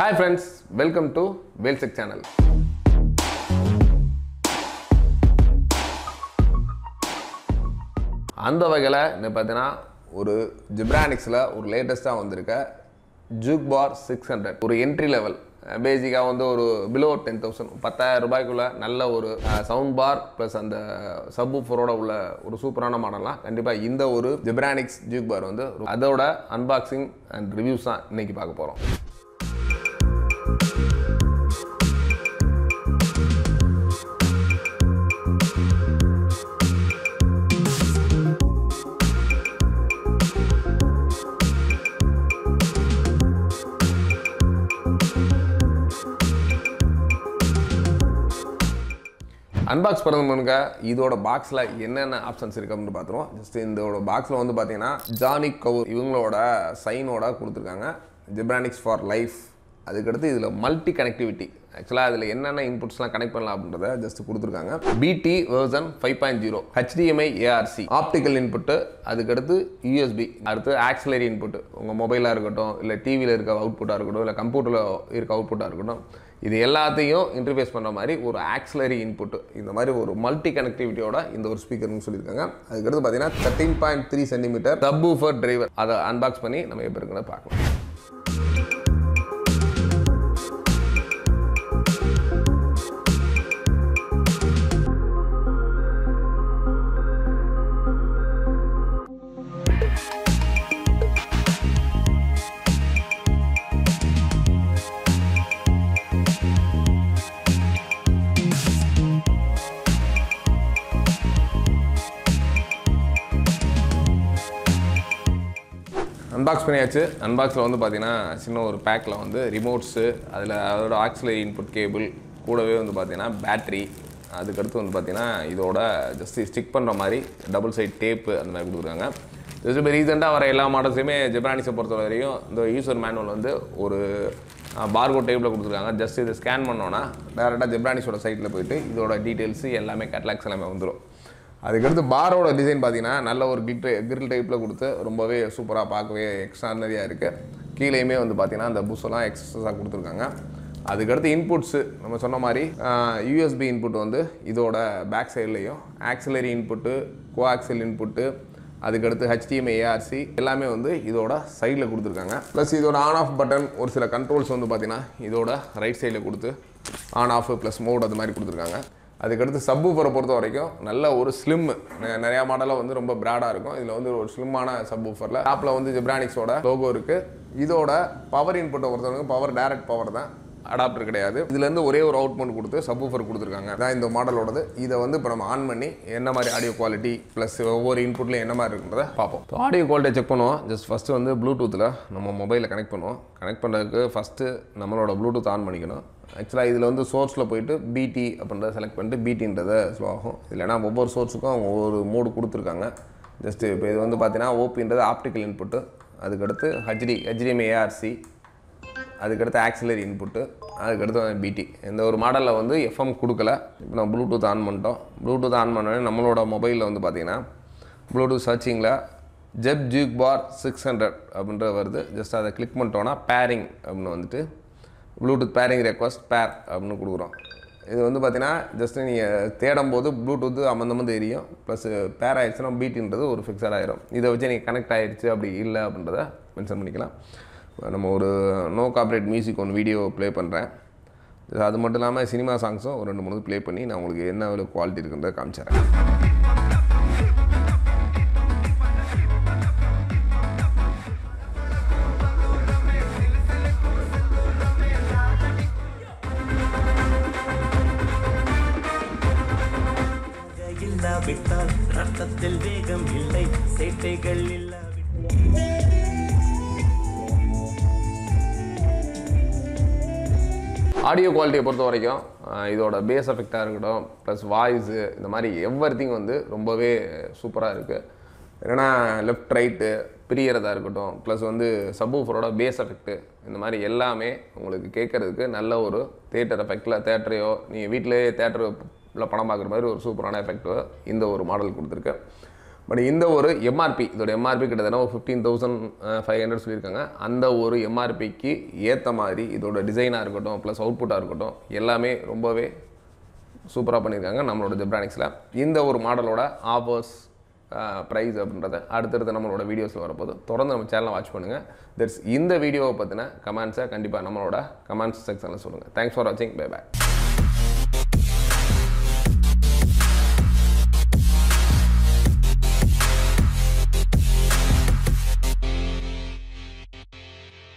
hi friends welcome to வேல்செக் channel அந்த வகையில் இந்த பார்த்தீங்கன்னா ஒரு ஜிப்ரானிக்ஸில் ஒரு லேட்டஸ்ட்டாக வந்திருக்க ஜூக் பார் சிக்ஸ் ஹண்ட்ரட் ஒரு என்ட்ரி லெவல் பேசிக்காக வந்து ஒரு பிலோ டென் தௌசண்ட் பத்தாயிரம் ரூபாய்க்குள்ள நல்ல ஒரு சவுண்ட் பார் ப்ளஸ் அந்த சப் ஃபோரோட உள்ள ஒரு சூப்பரான மாடல்லாம் கண்டிப்பாக இந்த ஒரு ஜிப்ரானிக்ஸ் ஜூக் பார் வந்து அதோட அன்பாக்சிங் அண்ட் ரிவ்யூஸ் தான் இன்னைக்கு பார்க்க போகிறோம் அன்பாக்ஸ் பண்ணது முன்னுக்க இதோட பாக்ஸில் என்னென்ன ஆப்ஷன்ஸ் இருக்கு அப்படின்னு பார்த்துருவோம் ஜஸ்ட் இதோட பாக்ஸில் வந்து பார்த்தீங்கன்னா ஜானிக் கவுர் இவங்களோட சைனோட கொடுத்துருக்காங்க ஜிப்ரானிக்ஸ் ஃபார் லைஃப் அதுக்கடுத்து இதில் மல்டி கனெக்டிவிட்டி ஆக்சுவலாக அதில் என்னென்ன இன்புட்ஸ்லாம் கனெக்ட் பண்ணலாம் அப்படின்றத ஜஸ்ட் கொடுத்துருக்காங்க BT version five point zero HDMI ARC optical input அதுக்கடுத்து யூஎஸ்பி அடுத்து ஆக்சிலரி இன்புட் உங்கள் மொபைலாக இருக்கட்டும் இல்லை டிவியில் இருக்க அவுட்புட்டாக இருக்கட்டும் இல்லை கம்ப்யூட்டரில் இருக்க அவுட்புட்டாக இருக்கட்டும் இது எல்லாத்தையும் இன்டர்ஃபேஸ் பண்ணுற மாதிரி ஒரு ஆக்சிலரி இன்புட் இந்த மாதிரி ஒரு மல்டி கனெக்டிவிட்டியோட இந்த ஒரு ஸ்பீக்கர்னு சொல்லியிருக்காங்க அதுக்கடுத்து பார்த்தீங்கன்னா thirteen point three centimeter subwoofer driver அதை அன்பாக்ஸ் பண்ணி நம்ம எப்படி இருக்குன்னு பார்க்கலாம் அன்பாக்ஸ் பண்ணியாச்சு அன்பாக்ஸில் வந்து பார்த்தீங்கன்னா சின்ன ஒரு பேக்கில் வந்து ரிமோட்ஸு அதில் அதோட ஆக்சிலரி இன்புட் கேபிள் கூடவே வந்து பார்த்தீங்கன்னா பேட்ரி அதுக்கடுத்து வந்து பார்த்தீங்கன்னா இதோட ஜஸ்ட் ஸ்டிக் பண்ணுற மாதிரி டபுள் சைட் டேப்பு அந்த மாதிரி கொடுக்குறாங்க ஜஸ்ட் இப்போ ரீசெண்டாக வர எல்லா மாடல்ஸையுமே ஜெப்ரானிக்ஸை பொறுத்த வரையும் இந்த யூசர் மேனுவல் வந்து ஒரு பார்கோ டைப்பில் கொடுத்துருக்காங்க ஜஸ்ட் இதை ஸ்கேன் பண்ணோன்னா டேரெக்டாக ஜெப்ரானிக்ஸோட சைட்டில் போயிட்டு இதோட டீட்டெயில்ஸு எல்லாமே கேட்லாக்ஸ் எல்லாமே வந்துடும் அதுக்கடுத்து பாரோட டிசைன் பார்த்தீங்கன்னா நல்ல ஒரு கிரில் கிரில் டைப்பில் கொடுத்து ரொம்பவே சூப்பராக பார்க்கவே எக்ஸ்ட்ரானரியாக இருக்குது கீழேயுமே வந்து பார்த்தீங்கன்னா அந்த புஷ்ஷெல்லாம் எக்ஸஸாக கொடுத்துருக்காங்க அதுக்கடுத்து இன்புட்ஸு நம்ம சொன்ன மாதிரி யூஎஸ்பி இன்புட் வந்து இதோட பேக் சைட்லேயும் ஆக்சிலரி இன்புட்டு கோஆக்சில் இன்புட்டு அதுக்கடுத்து ஹெச்டிஎம்ஐ ஏஆர்சி எல்லாமே வந்து இதோட சைடில் கொடுத்துருக்காங்க ப்ளஸ் இதோட ஆன் ஆஃப் பட்டன் ஒரு சில கண்ட்ரோல்ஸ் வந்து பார்த்தீங்கன்னா இதோட ரைட் சைடில் கொடுத்து ஆன் ஆஃப் ப்ளஸ் மோட் அது மாதிரி கொடுத்துருக்காங்க அதுக்கடுத்து சப்வூஃபரை பொறுத்த வரைக்கும் நல்ல ஒரு ஸ்லிம் நிறையா மாடலாக வந்து ரொம்ப பிராடாக இருக்கும் இதில் வந்து ஒரு ஸ்லிம்மான சப்வூஃபரில் டாப்பில் வந்து ஜெப்ரானிக்ஸோட லோகோ இருக்குது இதோட பவர் இன்புட்டை பொறுத்த வரைக்கும் பவர் டைரக்ட் பவர் தான் அடாப்டர் கிடையாது இதுலேருந்து ஒரே ஒரு அவுட்புட் கொடுத்து சப்வூஃபர் கொடுத்துருக்காங்க தான் இந்த மாடலோடது இதை வந்து இப்போ நம்ம ஆன் பண்ணி என்ன மாதிரி ஆடியோ குவாலிட்டி ப்ளஸ் ஒவ்வொரு இன்புட்லையும் என்ன மாதிரி இருக்குன்றதை பார்ப்போம் ஆடியோ குவாலிட்டி செக் பண்ணுவோம் ஜஸ்ட் ஃபஸ்ட்டு வந்து ப்ளூடூத்தில் நம்ம மொபைலில் கனெக்ட் பண்ணுவோம் கனெக்ட் பண்ணுறதுக்கு ஃபஸ்ட்டு நம்மளோட ப்ளூடூத் ஆன் பண்ணிக்கணும் ஆக்சுவலாக இதில் வந்து சோர்ஸில் போயிட்டு பிடி அப்படின்றத செலக்ட் பண்ணிட்டு பிடின்றதை ஸ்லோ ஆகும் இல்லைனா ஒவ்வொரு சோர்ஸுக்கும் அவங்க ஒவ்வொரு மோடு கொடுத்துருக்காங்க ஜஸ்ட்டு இப்போ இது வந்து பார்த்தீங்கன்னா ஓபின்றது ஆப்டிக்கல் இன்புட்டு அதுக்கடுத்து ஹெச்டி ஹெச்டிஎம்ஐ ஏஆர்சி அதுக்கடுத்து ஆக்சிலரி இன்புட்டு அதுக்கடுத்து பிடி இந்த ஒரு மாடலில் வந்து எஃப்எம் கொடுக்கல இப்போ நான் ப்ளூடூத் ஆன் பண்ணிட்டோம் ப்ளூடூத் ஆன் பண்ணோடனே நம்மளோட மொபைலில் வந்து பார்த்தீங்கன்னா ப்ளூடூத் சர்ச்சிங்கில் Zeb juke bar six hundred அப்படின்ற வருது ஜஸ்ட் அதை கிளிக் பண்ணிட்டோன்னா பேரிங் அப்படின்னு வந்துட்டு ப்ளூடூத் பேரிங் ரெக்வஸ்ட் பேர் அப்படின்னு கொடுக்குறோம் இது வந்து பார்த்தீங்கன்னா ஜஸ்ட் நீங்கள் தேடும் போது ப்ளூடூத்து அமந்தமந்து எரியும் ப்ளஸ் பேர் ஆயிடுச்சுன்னா பீட்டுன்றது ஒரு ஃபிக்ஸட் ஆயிரும் இதை வச்சு நீங்கள் கனெக்ட் ஆயிடுச்சு அப்படி இல்லை அப்படின்றத மென்ஷன் பண்ணிக்கலாம் நம்ம ஒரு நோ காப்ரேட் மியூசிக் ஒன்று வீடியோ ப்ளே பண்ணுறேன் அது மட்டும் இல்லாமல் சினிமா சாங்ஸும் ஒரு ரெண்டு மூணு ப்ளே பண்ணி நான் உங்களுக்கு என்ன ஒரு குவாலிட்டி இருக்குன்றத காமிச்சிடுறேன் இல்லாவிட்டால் ரத்தத்தில் வேகம் இல்லை சேட்டைகள் இல்லாவிட்டால் ஆடியோ குவாலிட்டியை பொறுத்த வரைக்கும் அஹ், இதோட பேஸ் எஃபெக்டாக இருக்கட்டும் ப்ளஸ் வாய்ஸு இந்த மாதிரி எவ்ரி திங் வந்து ரொம்பவே சூப்பராக இருக்குது என்னென்னா லெஃப்ட் ரைட்டு பிரியறதா இருக்கட்டும் ப்ளஸ் வந்து சப்வூஃபரோட பேஸ் எஃபெக்ட்டு இந்த மாதிரி எல்லாமே உங்களுக்கு கேட்குறதுக்கு நல்ல ஒரு தேட்டர் எஃபெக்டில் தேட்டரையோ நீங்கள் வீட்டிலேயே தேட்டரில் படம் பார்க்குற மாதிரி ஒரு சூப்பரான எஃபெக்ட் இந்த ஒரு மாடல் கொடுத்துருக்கு பட் இந்த ஒரு எம்ஆர்பி இதோட எம்ஆர்பி கிட்டத்தட்ட ஒரு ஃபிஃப்டீன் தௌசண்ட் ஃபைவ் ஹண்ட்ரட் சொல்லியிருக்காங்க அந்த ஒரு எம்ஆர்பிக்கு ஏற்ற மாதிரி இதோட டிசைனாக இருக்கட்டும் ப்ளஸ் அவுட்புட்டாக இருக்கட்டும் எல்லாமே ரொம்பவே சூப்பராக பண்ணியிருக்காங்க நம்மளோட ஜெப்ரானிக்ஸில் இந்த ஒரு மாடலோட ஆஃபர்ஸ் ப்ரைஸ் அப்படின்றத அடுத்தடுத்து நம்மளோட வீடியோஸில் வரப்போது தொடர்ந்து நம்ம சேனலை வாட்ச் பண்ணுங்கள் தட்ஸ் இந்த வீடியோவை பற்றின கமெண்ட்ஸை கண்டிப்பாக நம்மளோட கமெண்ட்ஸ் செக்ஷனில் சொல்லுங்கள் தேங்க்ஸ் ஃபார் வாட்சிங் பை பை